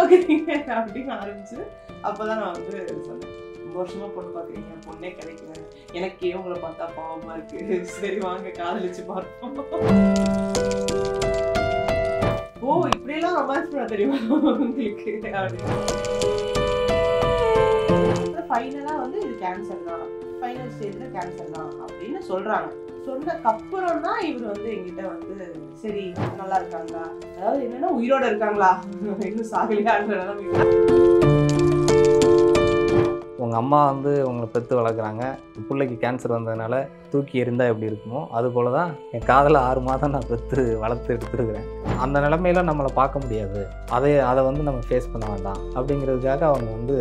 பாக்குறீங்க அப்படின்னு ஆரம்பிச்சு அப்பதான் நான் வந்து சொன்னேன் ரொம்ப வருஷமா பொண்ணு பாக்குறீங்க பொண்ணே கிடைக்கல எனக்கே உங்களை பார்த்தா பாவமா இருக்கு சரி வாங்க காதலிச்சு பார்ப்போம் ஓ இப்படியெல்லாம் ரொமான்ஸ் பண்ண தெரியுமா உங்களுக்கு அப்படின்னு ஃபைனலா வந்து இது கேன்சர் தான் ஃபைனல் ஸ்டேஜ்ல கேன்சர் தான் அப்படின்னு சொல்றாங்க சொன்னதுக்கு அப்புறம் தான் இவர் வந்து எங்கிட்ட வந்து சரி நல்லா இருக்காங்களா அதாவது என்னன்னா உயிரோட இருக்காங்களா இன்னும் சாகலையான்ற நிலைமை உங்கள் அம்மா வந்து உங்களை பெற்று வளர்க்குறாங்க பிள்ளைக்கு கேன்சர் வந்ததுனால தூக்கி எறிந்தா எப்படி இருக்குமோ அது போல தான் என் காதில் ஆறு மாதம் நான் பெற்று வளர்த்து எடுத்துருக்கிறேன் அந்த நிலமையில நம்மளை பார்க்க முடியாது அதை அதை வந்து நம்ம ஃபேஸ் பண்ண வேண்டாம் அப்படிங்கிறதுக்காக அவங்க வந்து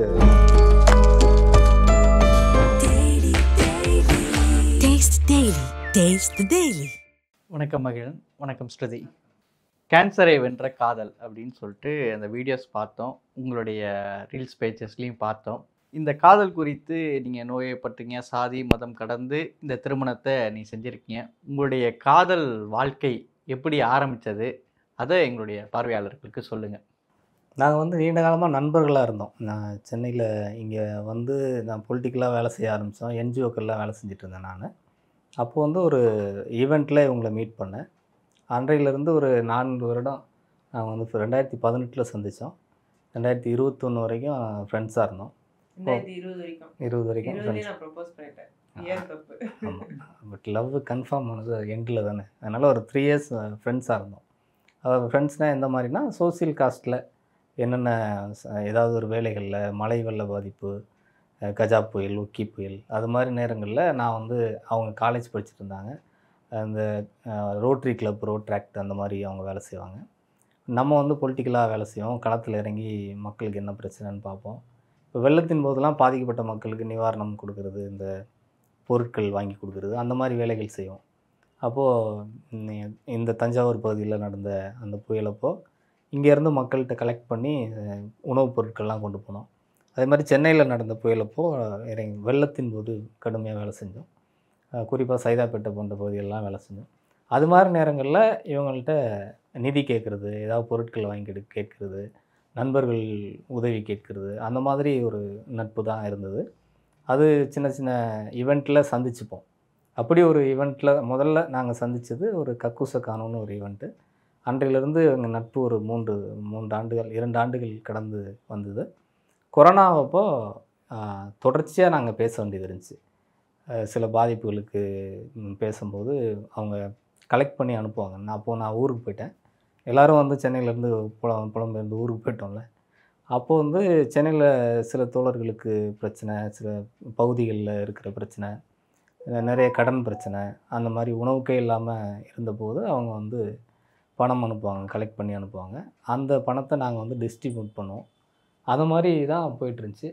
Taste Daily. Taste the Daily. வணக்கம் மகிழன் வணக்கம் ஸ்ருதி கேன்சரை வென்ற காதல் அப்படின்னு சொல்லிட்டு அந்த வீடியோஸ் பார்த்தோம் உங்களுடைய ரீல்ஸ் பேஜஸ்லையும் பார்த்தோம் இந்த காதல் குறித்து நீங்கள் நோயப்பட்டீங்க சாதி மதம் கடந்து இந்த திருமணத்தை நீ செஞ்சுருக்கீங்க உங்களுடைய காதல் வாழ்க்கை எப்படி ஆரம்பித்தது அதை எங்களுடைய பார்வையாளர்களுக்கு சொல்லுங்கள் நாங்கள் வந்து நீண்ட காலமாக நண்பர்களாக இருந்தோம் நான் சென்னையில் இங்கே வந்து நான் பொலிட்டிக்கலாக வேலை செய்ய ஆரம்பித்தோம் என்ஜிஓக்கெல்லாம் வேலை செஞ்சுட்டு இருந்தேன் நான் அப்போ வந்து ஒரு ஈவெண்ட்டில் இவங்களை மீட் பண்ணேன் அன்றையிலேருந்து ஒரு நான்கு வருடம் நாங்கள் வந்து இப்போ ரெண்டாயிரத்தி பதினெட்டில் சந்தித்தோம் ரெண்டாயிரத்தி இருபத்தொன்று வரைக்கும் ஃப்ரெண்ட்ஸாக இருந்தோம் ரெண்டாயிரத்தி இருபது வரைக்கும் இருபது வரைக்கும் இருபதுலயே ஃப்ரெண்ட்ஸ் நான் ப்ரப்போஸ் பண்ணிட்டேன் ஏன் தப்பு ஆமாம் பட் லவ் கன்ஃபார்ம் ஆனது எண்டில் தானே அதனால் ஒரு த்ரீ இயர்ஸ் ஃப்ரெண்ட்ஸாக இருந்தோம் அதாவது ஃப்ரெண்ட்ஸ்னால் எந்த மாதிரினா சோசியல் காஸ்ட்டில் என்னென்ன ச- ஏதாவது ஒரு வேலைகளில் மழை வெள்ள பாதிப்பு அஹ் கஜா புயல் ஒக்கி புயல் அது மாதிரி நேரங்களில் நான் வந்து அவங்க காலேஜ் படிச்சுட்டு இருந்தாங்க அந்த ரோட்ரி கிளப் ரோட் ட்ராக்ட் அந்த மாதிரி அவங்க வேலை செய்வாங்க நம்ம வந்து பொலிட்டிக்கலாக வேலை செய்வோம் களத்தில் இறங்கி மக்களுக்கு என்ன பிரச்சனைன்னு பார்ப்போம் இப்போ வெள்ளத்தின் போதெல்லாம் பாதிக்கப்பட்ட மக்களுக்கு நிவாரணம் கொடுக்கறது இந்த பொருட்கள் வாங்கி கொடுக்குறது அந்த மாதிரி வேலைகள் செய்வோம் அப்போது இந்த தஞ்சாவூர் பகுதியில் நடந்த அந்த புயலப்போ இங்கேருந்து மக்கள்கிட்ட கலெக்ட் பண்ணி அஹ், உணவுப் பொருட்கள்லாம் கொண்டு போனோம் அதே மாதிரி சென்னையில் நடந்த புயலப்போ இறங்கி வெள்ளத்தின் போது கடுமையாக வேலை செஞ்சோம் குறிப்பாக சைதாப்பேட்டை போன்ற பகுதிகளெலாம் வேலை செஞ்சோம் அது மாதிரி நேரங்களில் இவங்கள்ட்ட நிதி கேட்குறது ஏதாவது பொருட்கள் வாங்கி கெடு கேட்குறது நண்பர்கள் உதவி கேட்குறது அந்த மாதிரி ஒரு நட்பு தான் இருந்தது அது சின்ன சின்ன ஈவெண்ட்டில் சந்திச்சுப்போம் அப்படி ஒரு ஈவெண்ட்டில் முதல்ல நாங்கள் சந்தித்தது ஒரு கக்கூச காணுன்னு ஒரு ஈவெண்ட்டு அன்றையிலிருந்து எங்கள் நட்பு ஒரு மூன்று மூன்று ஆண்டுகள் இரண்டு ஆண்டுகள் கடந்து வந்தது கொரோனாவப்போ தொடர்ச்சியாக நாங்கள் பேச வேண்டியது இருந்துச்சு அஹ் சில பாதிப்புகளுக்கு ம், பேசும்போது அவங்க கலெக்ட் பண்ணி அனுப்புவாங்க நான் அப்போது நான் ஊருக்கு போயிட்டேன் எல்லோரும் வந்து சென்னையிலேருந்து புலம் புலம்பெயர்ந்து ஊருக்கு போயிட்டோம்ல அப்போது வந்து சென்னையில் சில தோழர்களுக்கு பிரச்சனை சில பகுதிகளில் இருக்கிற பிரச்சனை அஹ் நிறைய கடன் பிரச்சனை அந்த மாதிரி உணவுக்கே இல்லாமல் இருந்தபோது அவங்க வந்து பணம் அனுப்புவாங்க கலெக்ட் பண்ணி அனுப்புவாங்க அந்த பணத்தை நாங்கள் வந்து டிஸ்ட்ரிபியூட் பண்ணுவோம் அது மாதிரி தான் போயிட்டுருந்துச்சு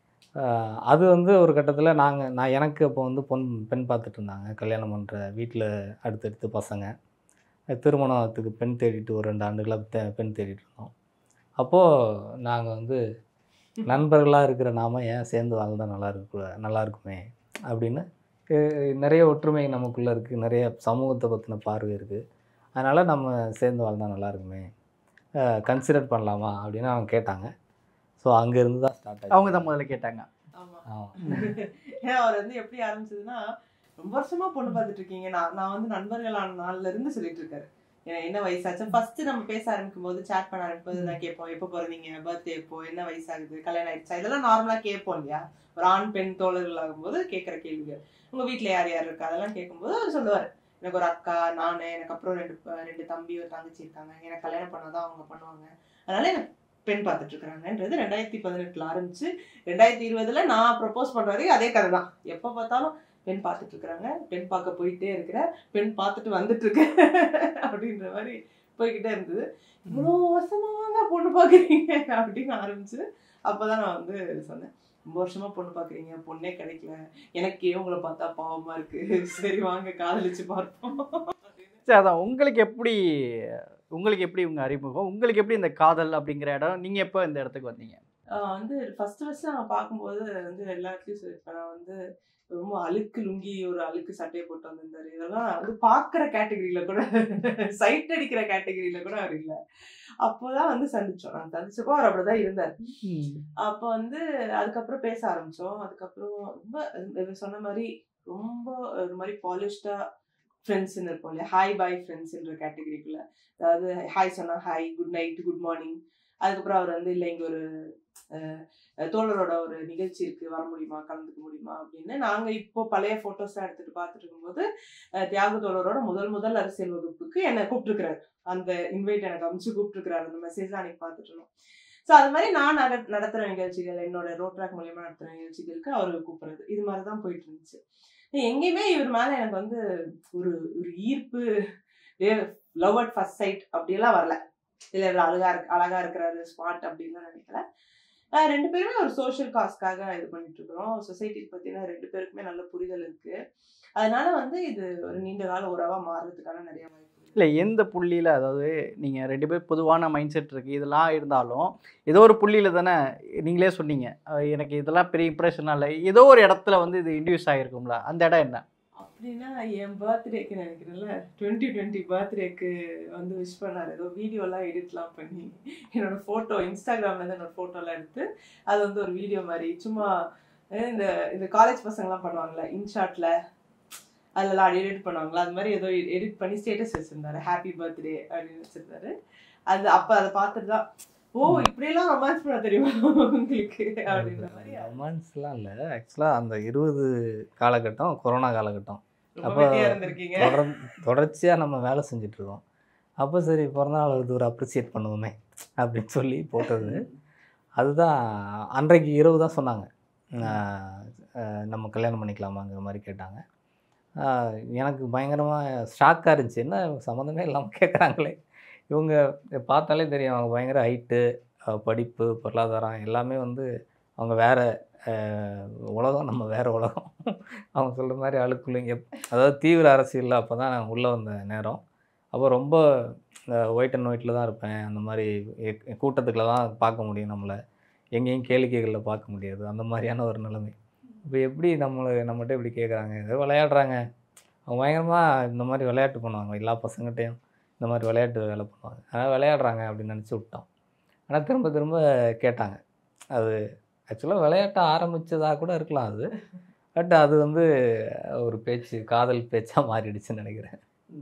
அது வந்து ஒரு கட்டத்தில் நாங்கள் நான் எனக்கு அப்போ வந்து பொன் பெண் பார்த்துட்டு இருந்தாங்க கல்யாணம் பண்ணுற வீட்டில் அடுத்தடுத்து பசங்க திருமணத்துக்கு பெண் தேடிட்டு ஒரு ரெண்டு ஆண்டுகளாக தே பெண் தேடிட்டு இருந்தோம் அப்போது நாங்கள் வந்து நண்பர்களாக இருக்கிற நாம ஏன் சேர்ந்து வாழ்ந்தால் நல்லா இருக்கு நல்லா இருக்குமே அப்படின்னு அஹ் நிறைய ஒற்றுமை நமக்குள்ளே இருக்குது நிறைய சமூகத்தை பற்றின பார்வை இருக்குது அதனால் நம்ம சேர்ந்து வாழ்ந்தால் நல்லா இருக்குமே கன்சிடர் பண்ணலாமா அப்படின்னு அவங்க கேட்டாங்க ஸோ அங்கேருந்து தான் ஸ்டார்ட் ஆச்சு அவங்க தான் முதல்ல கேட்டாங்க ஆமா ஆமாம் ஏன் அவர் வந்து எப்படி ஆரம்பிச்சதுன்னா ரொம்ப வருஷமா பொண்ணு பார்த்துட்டு இருக்கீங்க நான் நான் வந்து நண்பர்களான நாள்ல இருந்து சொல்லிட்டு இருக்காரு ஏன் என்ன வயசாச்சு ஃபர்ஸ்ட் நம்ம பேச ஆரம்பிக்கும் போது சேட் பண்ண ஆரம்பிக்கும் போது நான் கேட்போம் எப்போ பிறந்தீங்க பர்த்டே எப்போ என்ன வயசாகுது கல்யாணம் ஆயிடுச்சா இதெல்லாம் நார்மலா கேட்போம் இல்லையா ஒரு ஆண் பெண் தோழர்கள் ஆகும்போது கேட்குற கேள்விகள் உங்க வீட்ல யார் யார் இருக்கா அதெல்லாம் கேட்கும்போது அவர் சொல்லுவார் எனக்கு ஒரு அக்கா நானு எனக்கு அப்புறம் ரெண்டு ப- ரெண்டு தம்பி ஒரு தங்கச்சி இருக்காங்க எனக்கு கல்யாணம் பண்ணாதான் அவங்க பண்ணுவாங்க அதனால எனக்கு பெண் பார்த்துட்டு இருக்காங்கன்றது ரெண்டாயிரத்தி பதினெட்டுல ஆரம்பிச்சு ரெண்டாயிரத்தி இருபதுல நான் ப்ரப்போஸ் பண்ற வரைக்கும் அதே கதை தான் எப்போ பார்த்தாலும் பெண் பார்த்துட்டு இருக்கிறாங்க பெண் பார்க்க போயிட்டே இருக்கிற பெண் பார்த்துட்டு வந்துட்டு இருக்க அப்படின்ற மாதிரி போய்கிட்டே இருந்தது இவ்வளோ வருஷமாங்க பொண்ணு பார்க்குறீங்க அப்படின்னு ஆரம்பிச்சு அப்பதான் நான் வந்து சொன்னேன் ரொம்ப வருஷமா பொண்ணு பார்க்குறீங்க பொண்ணே கிடைக்கல எனக்கே உங்களை பார்த்தா பாவமா இருக்கு சரி வாங்க காதலிச்சு பார்ப்போம் சரி அதான் உங்களுக்கு எப்படி உங்களுக்கு எப்படி உங்க அறிமுகம் உங்களுக்கு எப்படி இந்த காதல் அப்படிங்கிற இடம் நீங்க எப்போ இந்த இடத்துக்கு வந்தீங்க ஆஹ் வந்து ஃபர்ஸ்ட் ஃபர்ஸ்ட் நாங்கள் பார்க்கும்போது வந்து எல்லா இடத்துலையும் சொல்லியிருப்பேன் நான் வந்து ரொம்ப அழுக்கு லுங்கி ஒரு அழுக்கு சட்டையை போட்டு வந்திருந்தாரு இதெல்லாம் வந்து பாக்குற கேட்டகரியில கூட சைட் அடிக்கிற கேட்டகரியில கூட அவர் இல்ல அப்போதான் வந்து சந்திச்சோம் நாங்க சந்திச்சப்போ அவர் அப்படிதான் இருந்தார் அப்போ வந்து அதுக்கப்புறம் பேச ஆரம்பிச்சோம் அதுக்கப்புறம் ரொம்ப இவர் சொன்ன மாதிரி ரொம்ப ஒரு மாதிரி பாலிஷ்டா ஃப்ரெண்ட்ஸ்ன்னு இருப்போம் இல்லையா ஹாய் பாய் ஃப்ரெண்ட்ஸ்ன்ற கேட்டகரிக்குள்ள அதாவது ஹாய் சொன்னா hi good night good morning அதுக்கப்புறம் அவர் வந்து இல்லை இங்க ஒரு அஹ், தோழரோட ஒரு நிகழ்ச்சி இருக்கு வர முடியுமா கலந்துக்க முடியுமா அப்படின்னு நாங்க இப்போ பழைய போட்டோஸ் எடுத்துட்டு பார்த்துட்டு இருக்கும்போது அஹ், தியாக தோழரோட முதல் முதல் அரசியல் வகுப்புக்கு என்னை கூப்பிட்டுருக்கிறாரு அந்த இன்வைட் எனக்கு அமுச்சு கூப்பிட்டுருக்கிறாரு அந்த மெசேஜ் தான் அன்னைக்கு பார்த்துட்டு இருந்தோம் ஸோ அது மாதிரி நான் நட- நடத்துற நிகழ்ச்சிகள் என்னோட ரோட் ட்ராக் மூலியமா நடத்துற நிகழ்ச்சிகளுக்கு அவரு கூப்பிடுறது இது மாதிரி தான் போயிட்டு இருந்துச்சு எங்கேயுமே இவர் மேல எனக்கு வந்து ஒரு ஒரு ஈர்ப்பு லவ் அட் ஃபர்ஸ்ட் சைட் அப்படியெல்லாம் வரல இல்ல இவ்வளவு அழகா இருக்கு அழகா இருக்கிறாரு ஸ்மார்ட் அப்படின்லாம் நினைக்கல அஹ் ரெண்டு பேருமே ஒரு சோஷியல் காஸ்க்காக இது பண்ணிட்டு இருக்கிறோம் சொசைட்டி பத்தினா ரெண்டு பேருக்குமே நல்ல புரிதல் இருக்கு அதனால வந்து இது ஒரு நீண்ட கால உறவா மாறுறதுக்கான நிறைய வாய்ப்பு இருக்கு. இல்லை எந்த புள்ளியில் அதாவது நீங்கள் ரெண்டு பேர் பொதுவான மைண்ட் செட் இருக்குது இதெல்லாம் இருந்தாலும் ஏதோ ஒரு புள்ளியில் தானே நீங்களே சொன்னீங்க அஹ் எனக்கு இதெல்லாம் பெரிய இம்ப்ரெஷனாக இல்லை ஏதோ ஒரு இடத்துல வந்து இது இன்டியூஸ் ஆகிருக்கும்ல அந்த இடம் என்ன அப்படின்னா என் பர்த்டேக்கு நினைக்கிறேன்ல டுவெண்ட்டி டுவெண்ட்டி பர்த்டேக்கு வந்து விஷ் பண்ணாரு ஏதோ வீடியோலாம் எடிட்லாம் பண்ணி என்னோட ஃபோட்டோ இன்ஸ்டாகிராம்ல இருந்து என்னோட ஃபோட்டோலாம் எடுத்து அது வந்து ஒரு வீடியோ மாதிரி சும்மா அஹ் இந்த இந்த காலேஜ் பசங்கலாம் பண்ணுவாங்கல்ல இன்ஷாட்ல அதெல்லாம் எடிட் பண்ணுவாங்களா அது மாதிரி ஏதோ எடிட் பண்ணி ஸ்டேட்டஸ் வச்சிருந்தாரு ஹாப்பி பர்த்டே அப்படின்னு வச்சிருந்தாரு அது அப்ப அதை பார்த்துட்டு தான் ஓ இப்படியெல்லாம் ரொமான்ஸ் பண்ண தெரியுமா உங்களுக்கு அப்படின்ற மாதிரி ரொமான்ஸ்லாம் இல்லை ஆக்சுவலாக அந்த இருபது காலகட்டம் கொரோனா காலகட்டம் ரொம்ப அப்ப வெட்டியா இருந்திருக்கீங்க தொடர் தொடர்ச்சியாக நம்ம வேலை செஞ்சுட்டு இருக்கோம் அப்போ சரி பிறந்தநாள் வருது ஒரு அப்ரிசியேட் பண்ணுவோமே அப்படின்னு சொல்லி போட்டது அதுதான் அன்றைக்கு இரவு தான் சொன்னாங்க ஆஹ் ஆஹ் நம்ம கல்யாணம் பண்ணிக்கலாமாங்கிற மாதிரி கேட்டாங்க ஆஹ் எனக்கு பயங்கரமாக ஷாக்காக இருந்துச்சு என்ன சம்மந்தமே இல்லாமல் கேட்குறாங்களே இவங்க பார்த்தாலே தெரியும் அவங்க பயங்கர ஹைட்டு படிப்பு பொருளாதாரம் எல்லாமே வந்து அவங்க வேறு உலகம் நம்ம வேறு உலகம் அவங்க சொல்கிற மாதிரி அழுக்குள்ளிங்க அதாவது தீவிர அரசியலில் அப்போ தான் நான் உள்ளே வந்த நேரம் அப்போ ரொம்ப ஒயிட் அண்ட் ஒயிட்டில் தான் இருப்பேன் அந்த மாதிரி கூட்டத்துக்குள்ள தான் பார்க்க முடியும் நம்மளை எங்கேயும் கேளிக்கைகளில் பார்க்க முடியாது அந்த மாதிரியான ஒரு நிலைமை இப்போ எப்படி நம்மளை நம்மகிட்ட இப்படி கேட்குறாங்க ஏதோ விளையாடுறாங்க அவங்க பயங்கரமாக இந்த மாதிரி விளையாட்டு பண்ணுவாங்க எல்லா பசங்கள்கிட்டையும் இந்த மாதிரி விளையாட்டு வேலை பண்ணுவாங்க அதனால் விளையாடுறாங்க அப்படின்னு நினச்சி விட்டோம் ஆனால் திரும்ப திரும்ப கேட்டாங்க அது ஆக்சுவலாக விளையாட்ட ஆரம்பித்ததாக கூட இருக்கலாம் அது பட் அது வந்து ஒரு பேச்சு காதல் பேச்சாக மாறிடுச்சுன்னு நினைக்கிறேன்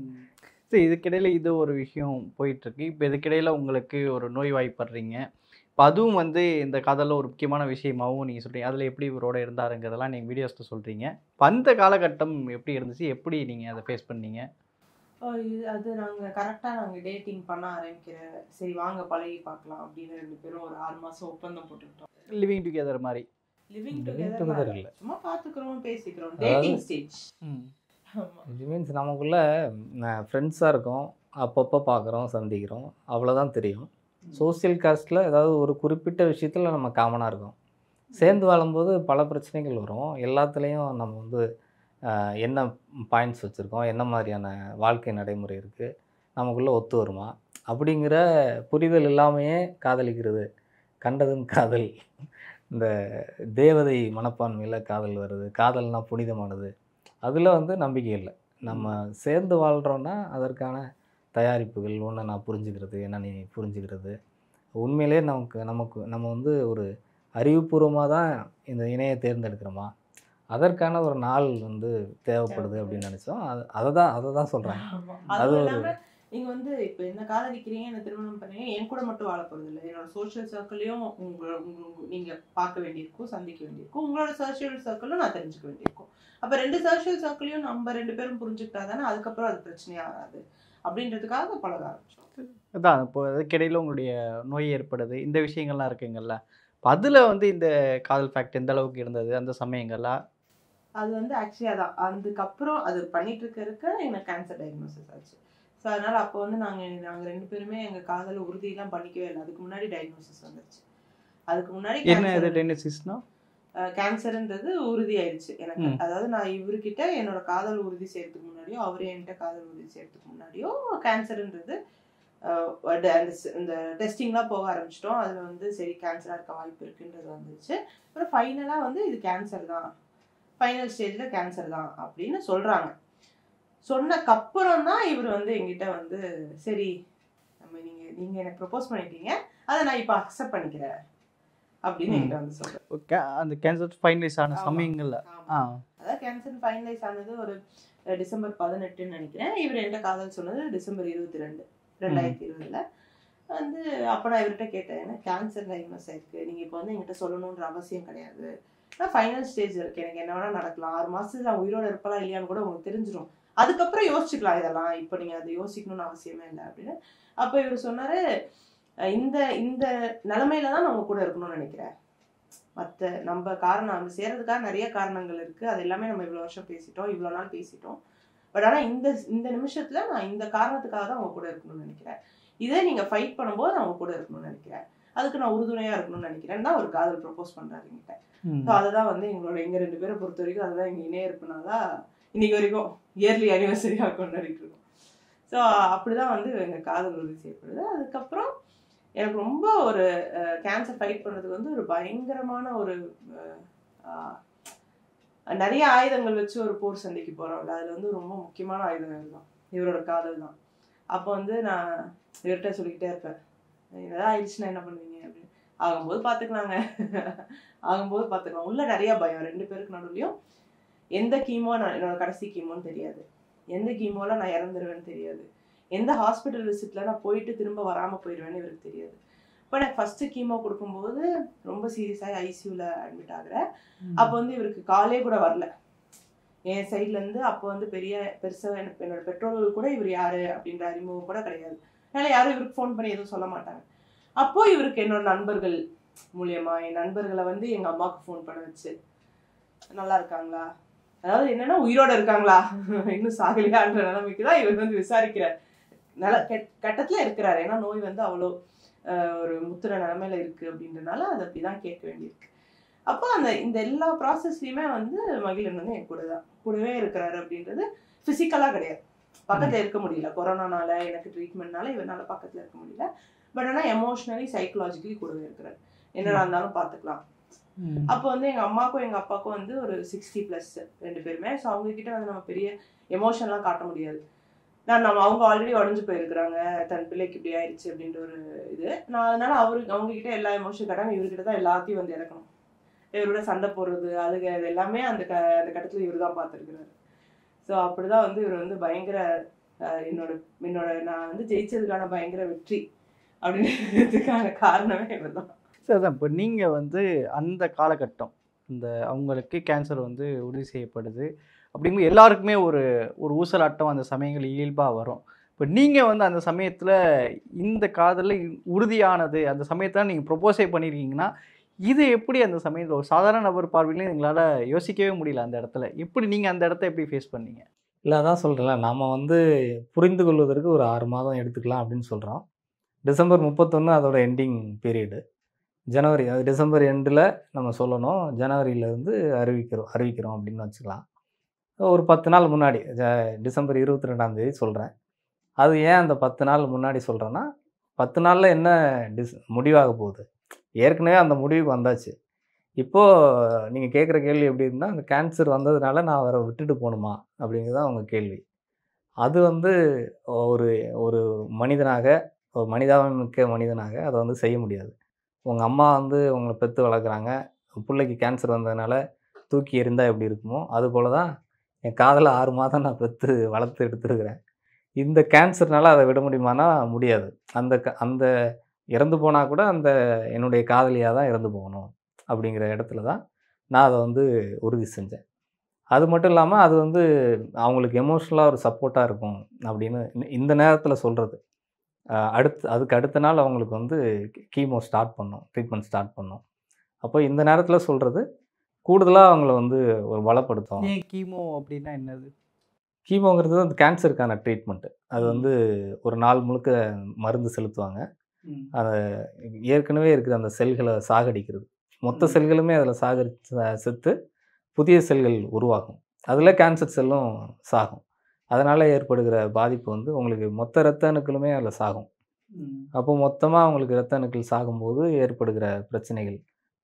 சரி இதுக்கிடையில் இது ஒரு விஷயம் போயிட்டுருக்கு இப்போ இதுக்கிடையில் உங்களுக்கு ஒரு நோய் வாய்ப்படுறீங்க இப்போ அதுவும் வந்து இந்த காதலில் ஒரு முக்கியமான விஷயமாகவும் நீங்கள் சொல்கிறீங்க அதில் எப்படி இவரோட இருந்தாருங்கிறதெல்லாம் நீங்கள் வீடியோஸில் சொல்கிறீங்க இப்போ அந்த காலகட்டம் எப்படி இருந்துச்சு எப்படி நீங்கள் அதை ஃபேஸ் பண்ணீங்க ஓ, இது- அது நாங்க கரெக்டா நாங்க டேட்டிங் பண்ண ஆரம்பிக்கிற சரி வாங்க பழகி பார்க்கலாம் அப்படின்னு ரெண்டு பேரும் ஒரு ஆறு மாசம் ஒப்பந்தம் போட்டுக்கிட்டோம் லிவிங் டுகெதர் மாதிரி லிவிங் Living together டுகெதர் இல்ல. சும்மா பாத்துக்கிறோம் பேசிக்கிறோம் அதாவது- டேட்டிங் ஸ்டேஜ் ம் ஆமா இது மீன்ஸ் நமக்குள்ளே ஃப்ரெண்ட்ஸாக இருக்கோம் அப்பப்போ பார்க்குறோம் சந்திக்கிறோம் அவ்வளோதான் தெரியும் சோஷியல் காஸ்ட்டில் ஏதாவது ஒரு குறிப்பிட்ட விஷயத்தில் நம்ம காமனாக இருக்கோம் சேர்ந்து வாழும்போது பல பிரச்சனைகள் வரும் எல்லாத்துலேயும் நம்ம வந்து ஆஹ், என்ன பாயிண்ட்ஸ் வச்சுருக்கோம் என்ன மாதிரியான வாழ்க்கை நடைமுறை இருக்குது நமக்குள்ளே ஒத்து வருமா அப்படிங்கிற புரிதல் இல்லாமையே காதலிக்கிறது கண்டதும் காதல் இந்த தேவதை மனப்பான்மையில் காதல் வருது காதல்னா புனிதமானது அதில் வந்து நம்பிக்கை இல்லை நம்ம சேர்ந்து வாழ்கிறோன்னா அதற்கான தயாரிப்புகள் ஒன்று நான் புரிஞ்சுக்கிறது என்ன நீ புரிஞ்சுக்கிறது உண்மையிலே நமக்கு நமக்கு நம்ம வந்து ஒரு அறிவுபூர்வமாக தான் இந்த இணையை தேர்ந்தெடுக்கிறோமா அதற்கான ஒரு நாள் வந்து தேவைப்படுது அப்படின்னு நினச்சோம் அது அதை தான் அதை தான் சொல்கிறேன் ஆமா. அது அதுவும் ஒரு- இல்லாம நீங்க வந்து இப்ப என்ன காதலிக்கிறீங்க என்ன திருமணம் பண்ணீங்க என் கூட மட்டும் வாழ போறது இல்லை என்னோட சோஷியல் சர்க்கிளையும் உங்க உங்க- உங்க- நீங்க பார்க்க வேண்டியிருக்கும் சந்திக்க வேண்டியிருக்கும் உங்களோட சோஷியல் சர்க்கிளும் நான் தெரிஞ்சுக்க வேண்டியிருக்கும் அப்ப ரெண்டு சோஷியல் சர்க்கிளையும் நம்ம ரெண்டு பேரும் புரிஞ்சுக்கிட்டா தானே அதுக்கப்புறம் அது பிரச்சனையாகாது அப்படின்றதுக்காக பழக ஆரம்பிச்சோம் அதான் இப்போ அதுக்கிடையில் உங்களுடைய நோய் ஏற்படுது இந்த விஷயங்கள்லாம் இருக்குங்கல்ல இப்போ அதில் வந்து இந்த காதல் ஃபேக்ட் எந்த அளவுக்கு இருந்தது அந்த சமயங்கள்லாம் அது வந்து ஆக்சுவலி அதான் அதுக்கப்புறம் அது பண்ணிட்டு இருக்க இருக்க எனக்கு கேன்சர் டயக்னோசிஸ் ஆச்சு ஸோ அதனால அப்போ வந்து நாங்க நாங்க ரெண்டு பேருமே எங்க காதல உறுதியெல்லாம் பண்ணிக்கவே இல்லை அதுக்கு முன்னாடி டயக்னோசிஸ் வந்துருச்சு அதுக்கு முன்னாடி என்ன இது cancer- டென்னிசிஸ்னா அஹ் கேன்சர்ன்றது உறுதி ஆயிடுச்சு எனக்கு ம். அதாவது நான் இவர்கிட்ட என்னோட காதல் உறுதி செய்யறதுக்கு முன்னாடியோ அவர் என்கிட்ட காதல் உறுதி செய்யறதுக்கு முன்னாடியோ கேன்சர்ன்றது அஹ், அந்த ஸ்- இந்த டெஸ்டிங்லாம் போக ஆரம்பிச்சிட்டோம் அதில் வந்து சரி கேன்சராக இருக்க வாய்ப்பு இருக்குன்றது வந்துருச்சு அப்புறம் ஃபைனலாக வந்து இது கேன்சர் தான் ஃபைனல் ஸ்டேஜில் கேன்சர் தான் அப்படின்னு சொல்கிறாங்க சொன்னக்கப்புறம் தான் இவர் வந்து எங்கிட்ட வந்து சரி நம்ம நீங்கள் நீங்கள் எனக்கு ப்ரப்போஸ் பண்ணிட்டீங்க அதை நான் இப்போ அக்செப்ட் பண்ணிக்கிறேன் அப்படின்னு ம். என்கிட்ட வந்து சொல்கிறேன் கே- அந்த கேன்சர் ஃபைனலைஸ் ஆன ஆமா. சமயங்கள்ல ஆ அதான் கேன்சர் ஃபைனலைஸ் ஆனது ஒரு அஹ், டிசம்பர் பதினெட்டுன்னு நினைக்கிறேன் இவர் என்கிட்ட காதல் சொன்னது டிசம்பர் இருபத்தி ரெண்டு ரெண்டாயிரத்தி இருபதுல வந்து அப்போ நான் இவர்கிட்ட கேட்டேன் ஏன்னா கேன்சர் டயக்னோஸ் ஆயிருக்கு நீங்கள் இப்போ வந்து என்கிட்ட சொல்லணுன்ற அவசியம் கிடையாது நான் ஃபைனல் ஸ்டேஜ் இருக்கு எனக்கு என்ன வேணா நடக்கலாம் ஆறு மாசத்துல நான் உயிரோட இருப்பலாம் இல்லையான்னு கூட உங்களுக்கு தெரிஞ்சிடும் அதுக்கப்புறம் யோசிச்சுக்கலாம் இதெல்லாம் இப்போ நீங்க அதை யோசிக்கணும்னு அவசியமே இல்லை அப்படின்னு அப்போ இவர் சொன்னாரு அஹ் இந்த இந்த நிலைமையில தான் நான் உங்க கூட இருக்கணும்னு நினைக்கிறேன் மற்ற நம்ம காரணம் நம்ம சேர்றதுக்காக நிறைய காரணங்கள் இருக்கு அது எல்லாமே நம்ம இவ்வளோ வருஷம் பேசிட்டோம் இவ்வளோ நாள் பேசிட்டோம் பட் ஆனால் இந்த இந்த நிமிஷத்துல நான் இந்த காரணத்துக்காக தான் உங்க கூட இருக்கணும்னு நினைக்கிறேன் இதே நீங்க ஃபைட் பண்ணும்போது நான் உங்க கூட இருக்கணும்னு நினைக்கிறேன் அதுக்கு நான் உறுதுணையா இருக்கணும்னு நினைக்கிறேன் தான் ஒரு காதல் ப்ரப்போஸ் பண்றாரு என்கிட்ட ம். ஸோ அதுதான் வந்து எங்களோட எங்க ரெண்டு பேரை பொறுத்த வரைக்கும் அதுதான் எங்க இணைய இருப்புனால இன்னைக்கு வரைக்கும் இயர்லி அனிவர்சரியாக கொண்டாடிட்டு இருக்கோம் ஸோ அப்படிதான் வந்து எங்க காதல் உறுதி செய்யப்படுது அதுக்கப்புறம் எனக்கு ரொம்ப ஒரு கேன்சர் ஃபைட் பண்றதுக்கு வந்து ஒரு பயங்கரமான ஒரு அஹ், ஆஹ், நிறைய ஆயுதங்கள் வச்சு ஒரு போர் சண்டைக்கு போறோம்ல அதுல வந்து ரொம்ப முக்கியமான ஆயுதம் இதுதான் இவரோட காதல் தான் அப்போ வந்து நான் இவர்கிட்ட சொல்லிக்கிட்டே இருப்பேன் ஏதாவது ஆயிடுச்சுன்னா என்ன பண்ணுவீங்க அப்படின்னு ஆகும்போது பார்த்துக்கலாங்க ஆகும்போது பார்த்துக்கலாம் உள்ள நிறைய பயம் ரெண்டு பேருக்கு நடுவுலையும் எந்த கீமோ நான் என்னோட கடைசி கீமோன்னு தெரியாது எந்த கீமோல நான் இறந்துருவேன்னு தெரியாது எந்த ஹாஸ்பிட்டல் விசிட்ல நான் போயிட்டு திரும்ப வராம போயிடுவேன்னு இவருக்கு தெரியாது இப்போ எனக்கு ஃபர்ஸ்ட் கீமோ கொடுக்கும்போது ரொம்ப சீரியஸாக ஐசியூல அட்மிட் ஆகுறேன் அப்போ வந்து இவருக்கு காலே கூட வரல என் சைட்ல இருந்து அப்போ வந்து பெரிய பெருசா எனக்கு என்னோட பெற்றோர்கள் கூட இவர் யாரு அப்படின்ற அறிமுகம் கூட கிடையாது அதனால யாரும் இவருக்கு ஃபோன் பண்ணி எதுவும் சொல்ல மாட்டாங்க அப்போ இவருக்கு என்னோட நண்பர்கள் மூலியமா என் நண்பர்களை வந்து எங்க அம்மாவுக்கு ஃபோன் பண்ண வச்சு நல்லா இருக்காங்களா அதாவது என்னன்னா உயிரோட இருக்காங்களா இன்னும் சாகலையான்ற நிலைமைக்கு தான் இவர் வந்து விசாரிக்கிறார் நல கெட்- கட்டத்துல இருக்கிறாரு ஏன்னா நோய் வந்து அவ்வளோ ஆஹ், ஒரு முத்துற நிலைமையில இருக்கு அப்படின்றனால அது அப்படிதான் கேட்க வேண்டியிருக்கு அப்போ அந்த இந்த எல்லா ப்ராசஸ்லயுமே வந்து மகிழன் வந்து என் கூட தான் கூடவே இருக்கிறாரு அப்படின்றது பிசிக்கலா கிடையாது பக்கத்துல இருக்க முடியல கொரோனானால எனக்கு ட்ரீட்மெண்ட்னால இவனால பக்கத்துல இருக்க முடியல பட் ஆனா எமோஷனலி சைக்கலாஜிக்கலி கூடவே இருக்கிறாரு என்னடா இருந்தாலும் பாத்துக்கலாம் ம். அப்போ வந்து எங்க அம்மாக்கும் எங்க அப்பாவுக்கும் வந்து ஒரு சிக்ஸ்டி ப்ளஸ் ரெண்டு பேருமே ஸோ அவங்க கிட்ட வந்து நம்ம பெரிய எமோஷன்லாம் காட்ட முடியாது நான் நம்ம அவங்க ஆல்ரெடி உடஞ்சு போயிருக்கிறாங்க தன் பிள்ளைக்கு இப்படி ஆயிடுச்சு அப்படின்ற ஒரு இது நான் அதனால அவரு அவங்க கிட்ட எல்லா எமோஷன் காட்டாம இவர்கிட்ட தான் எல்லாத்தையும் வந்து இறக்கணும் இவரோட சண்டை போடுறது அழுக இது எல்லாமே அந்த க அந்த கட்டத்துல இவர் தான் பார்த்துருக்கிறாரு ஸோ அப்படிதான் வந்து இவர் வந்து பயங்கர அஹ், என்னோட என்னோட நான் வந்து ஜெயிச்சதுக்கான பயங்கர வெற்றி அப்படின்றதுக்கான காரணமே இவர் தான் சரி அதான் இப்போ நீங்கள் வந்து அந்த காலகட்டம் இந்த அவங்களுக்கு கேன்சர் வந்து உறுதி செய்யப்படுது அப்படிங்கும்போது எல்லாருக்குமே ஒரு ஒரு ஊசலாட்டம் அந்த சமயங்கள் இயல்பாக வரும் இப்போ நீங்கள் வந்து அந்த சமயத்தில் இந்த காதலில் உறுதியானது அந்த சமயத்தில் நீங்கள் ப்ரொப்போஸே பண்ணியிருக்கீங்கன்னா இது எப்படி அந்த சமயத்தில் ஒரு சாதாரண நபர் பார்வையிலையும் எங்களால் யோசிக்கவே முடியல அந்த இடத்துல எப்படி நீங்கள் அந்த இடத்த எப்படி ஃபேஸ் பண்ணீங்க இல்லை அதான் சொல்கிறேன்ல நாம் வந்து புரிந்து கொள்வதற்கு ஒரு ஆறு மாதம் எடுத்துக்கலாம் அப்படின்னு சொல்கிறோம் டிசம்பர் முப்பத்தொன்று அதோட எண்டிங் பீரியடு ஜனவரி அது டிசம்பர் எண்டில் நம்ம சொல்லணும் ஜனவரியிலேருந்து அறிவிக்கிறோம் அறிவிக்கிறோம் அப்படின்னு வச்சுக்கலாம் ஒரு பத்து நாள் முன்னாடி ஜ- டிசம்பர் இருபத்தி ரெண்டாந்தேதி சொல்கிறேன் அது ஏன் அந்த பத்து நாள் முன்னாடி சொல்கிறேன்னா பத்து நாளில் என்ன டிஸ் முடிவாக போகுது ஏற்கனவே அந்த முடிவுக்கு வந்தாச்சு இப்போது நீங்கள் கேட்குற கேள்வி எப்படி இருந்தால் அந்த கேன்சர் வந்ததுனால நான் அவரை விட்டுட்டு போகணுமா அப்படிங்கிறது தான் அவங்க கேள்வி அது வந்து ஒரு ஒரு மனிதனாக ஒரு மனிதாபிமிக்க மனிதனாக அதை வந்து செய்ய முடியாது உங்கள் அம்மா வந்து உங்களை பெற்று வளர்க்குறாங்க பிள்ளைக்கு கேன்சர் வந்ததுனால தூக்கி எறிந்தா எப்படி இருக்குமோ அது போல தான் என் காதில் ஆறு மாதம் நான் பெற்று வளர்த்து எடுத்துருக்கிறேன் இந்த கேன்சர்னால அதை விட முடியுமானா முடியாது அந்த க- அந்த இறந்து போனால் கூட அந்த என்னுடைய காதலியாக தான் இறந்து போகணும் அப்படிங்கிற இடத்துல தான் நான் அதை வந்து உறுதி செஞ்சேன் அது மட்டும் இல்லாமல் அது வந்து அவங்களுக்கு எமோஷ்னலாக ஒரு சப்போர்ட்டாக இருக்கும் அப்படின்னு இந்த- இந்த நேரத்தில் சொல்கிறது அடுத்து அதுக்கு அடுத்த நாள் அவங்களுக்கு வந்து கீமோ ஸ்டார்ட் பண்ணோம் ட்ரீட்மெண்ட் ஸ்டார்ட் பண்ணோம் அப்போ இந்த நேரத்தில் சொல்கிறது கூடுதலாக அவங்கள வந்து ஒரு பலப்படுத்தும் ஏன் கீமோ அப்படின்னா என்னது கீமோங்கிறது வந்து கேன்சருக்கான ட்ரீட்மெண்ட்டு அது வந்து ஒரு நாள் முழுக்க மருந்து செலுத்துவாங்க அதை ஏற்கனவே இருக்கிற அந்த செல்களை சாகடிக்கிறது மொத்த ம். செல்களுமே அதில் சாகடி ச- செத்து புதிய செல்கள் உருவாகும் அதில் கேன்சர் செல்லும் சாகும் அதனால் ஏற்படுகிற பாதிப்பு வந்து உங்களுக்கு மொத்த இரத்த அணுக்களுமே அதில் சாகும் அப்போ மொத்தமாக அவங்களுக்கு இரத்த அணுக்கள் சாகும்போது ஏற்படுகிற பிரச்சனைகள்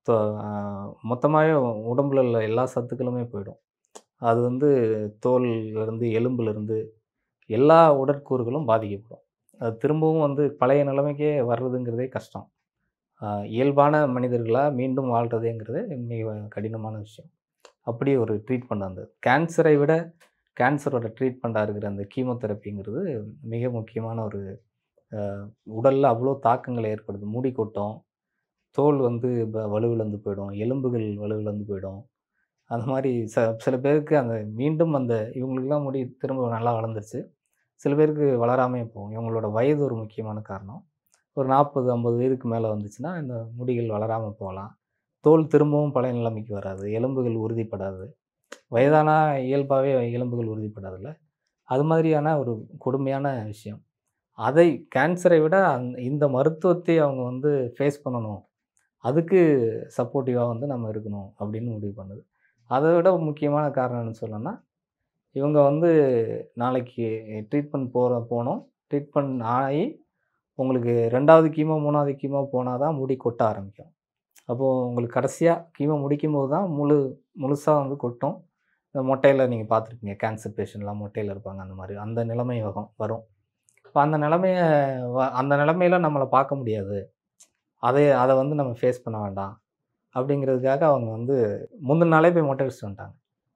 மொத்தமாகவே உடம்புல உள்ள எல்லா சத்துக்களுமே போயிடும் அது வந்து தோல்லேருந்து எலும்புலேருந்து எல்லா உடற்கூறுகளும் பாதிக்கப்படும் அது திரும்பவும் வந்து பழைய நிலைமைக்கே வர்றதுங்கிறதே கஷ்டம் ஆஹ் இயல்பான மனிதர்களாக மீண்டும் வாழ்கிறதேங்கிறது மிக கடினமான விஷயம் அப்படி ஒரு ட்ரீட்மெண்ட் அந்த கேன்சரை விட கேன்சரோட ட்ரீட்மெண்ட்டாக இருக்கிற அந்த கீமோதெரப்பிங்கிறது மிக முக்கியமான ஒரு உடலில் அவ்வளோ தாக்கங்கள் ஏற்படுது முடி கொட்டும் தோல் வந்து ப- வலுவிழந்து போயிடும் எலும்புகள் வலுவிழந்து போயிடும் அந்த மாதிரி ச சில பேருக்கு அந்த மீண்டும் அந்த இவங்களுக்குலாம் முடி திரும்ப நல்லா வளர்ந்துருச்சு சில பேருக்கு வளராமே போகும் இவங்களோட வயது ஒரு முக்கியமான காரணம் ஒரு நாற்பது ஐம்பது வயதுக்கு மேலே வந்துச்சுன்னா இந்த முடிகள் வளராமல் போகலாம் தோல் திரும்பவும் பழைய நிலைமைக்கு வராது எலும்புகள் உறுதிப்படாது வயதானா இயல்பாகவே எலும்புகள் உறுதிப்படாதுல்ல அது மாதிரியான ஒரு கொடுமையான விஷயம் அதை கேன்சரை விட அந்த இந்த மருத்துவத்தை அவங்க வந்து ஃபேஸ் பண்ணணும் அதுக்கு சப்போர்ட்டிவாக வந்து நம்ம இருக்கணும் அப்படின்னு முடிவு பண்ணுது அதை விட முக்கியமான காரணம் என்னன்னு சொல்லணும்னா இவங்க வந்து நாளைக்கு ட்ரீட்மெண்ட் போகிற போனோம் ட்ரீட்மெண்ட் ஆகி உங்களுக்கு ரெண்டாவது கீமோ மூணாவது கீமோ போனால் தான் முடி கொட்ட ஆரம்பிக்கும் அப்போது உங்களுக்கு கடைசியாக கீமோ முடிக்கும் போது தான் முழு முழுசாக வந்து கொட்டும் இந்த மொட்டையில் நீங்கள் பார்த்துருப்பீங்க கேன்சர் பேஷண்ட்லாம் மொட்டையில் இருப்பாங்க அந்த மாதிரி அந்த நிலைமை வரும் வரும் இப்போ அந்த நிலைமைய வ- அந்த நிலைமையில நம்மளை பார்க்க முடியாது அதை அதை வந்து நம்ம ஃபேஸ் பண்ண வேண்டாம் அப்படிங்கிறதுக்காக அவங்க வந்து முந்தின நாளே போய் மொட்டை அடிச்சுட்டு வந்துட்டாங்க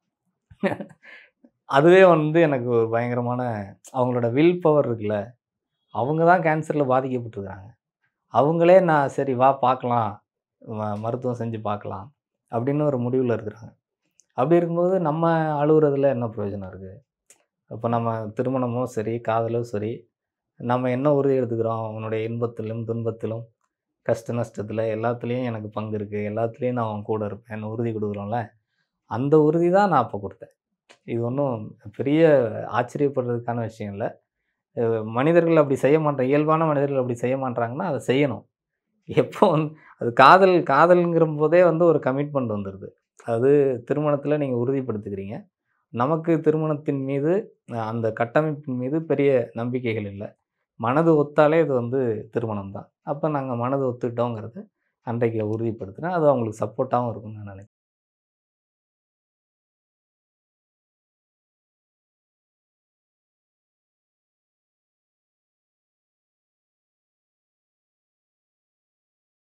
அதுவே வந்து எனக்கு ஒரு பயங்கரமான அவங்களோட வில் பவர் இருக்குல்ல அவங்க தான் கேன்சரில் பாதிக்கப்பட்டிருக்காங்க அவங்களே நான் சரி வா பார்க்கலாம் ம- மருத்துவம் செஞ்சு பார்க்கலாம் அப்படின்னு ஒரு முடிவில் இருக்கிறாங்க அப்படி இருக்கும்போது நம்ம அழுகுறதுல என்ன பிரயோஜனம் இருக்குது அப்போ நம்ம திருமணமோ சரி காதலோ சரி நம்ம என்ன உறுதி எடுத்துக்கிறோம் அவனுடைய இன்பத்திலும் துன்பத்திலும் கஷ்ட நஷ்டத்தில் எல்லாத்துலேயும் எனக்கு பங்கு இருக்குது எல்லாத்துலேயும் நான் அவன் கூட இருப்பேன் உறுதி கொடுக்குறோம்ல அந்த உறுதி தான் நான் அப்போ கொடுத்தேன் இது ஒன்றும் பெரிய ஆச்சரியப்படுறதுக்கான விஷயம் இல்லை அஹ் மனிதர்கள் அப்படி செய்ய மாட்டாங்க இயல்பான மனிதர்கள் அப்படி செய்ய மாட்டாங்கன்னா அதை செய்யணும் எப்போ வந்து அது காதல் காதல்ங்கிற போதே வந்து ஒரு கமிட்மெண்ட் வந்துடுது அது திருமணத்தில் நீங்கள் உறுதிப்படுத்திக்கிறீங்க நமக்கு திருமணத்தின் மீது அஹ் அந்த கட்டமைப்பின் மீது பெரிய நம்பிக்கைகள் இல்லை மனது ஒத்தாலே இது வந்து திருமணம் தான் அப்போ நாங்கள் மனது ஒத்துக்கிட்டோங்கிறத அன்றைக்கு உறுதிப்படுத்தினேன் அது அவங்களுக்கு சப்போர்ட்டாகவும் இருக்கும்னு நான் நினைக்கிறேன்